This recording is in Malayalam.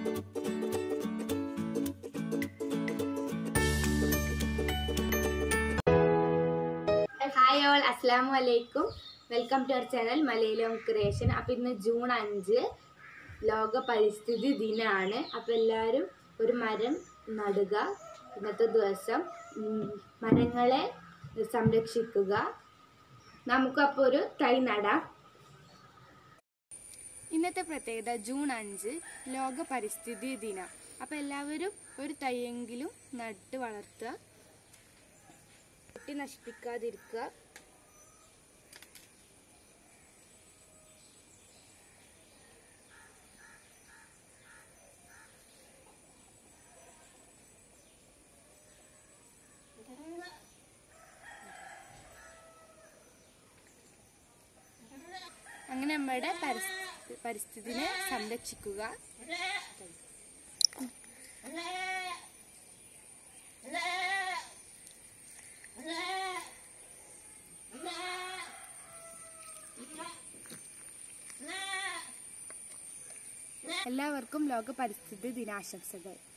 ഹായ് ഓൾ അസ്സാം വലൈക്കും welcome to our channel Malayalam creation അപ്പം ഇന്ന് ജൂൺ അഞ്ച് ലോക പരിസ്ഥിതി ദിനമാണ് അപ്പം എല്ലാവരും ഒരു മരം നടുക ഇന്നത്തെ ദിവസം ഉം, മരങ്ങളെ സംരക്ഷിക്കുക നമുക്കപ്പോൾ ഒരു തൈ നടാം ഇന്നത്തെ പ്രത്യേകത ജൂൺ അഞ്ച് ലോക പരിസ്ഥിതി ദിനം അപ്പം എല്ലാവരും ഒരു തൈയെങ്കിലും നട്ട് വളർത്തുക വെട്ടി നശിപ്പിക്കാതിരിക്കുക അങ്ങനെ നമ്മുടെ പരിസ്ഥി പരിസ്ഥിതിനെ സംരക്ഷിക്കുക എല്ലാവർക്കും ലോക പരിസ്ഥിതി ദിനാശംസകൾ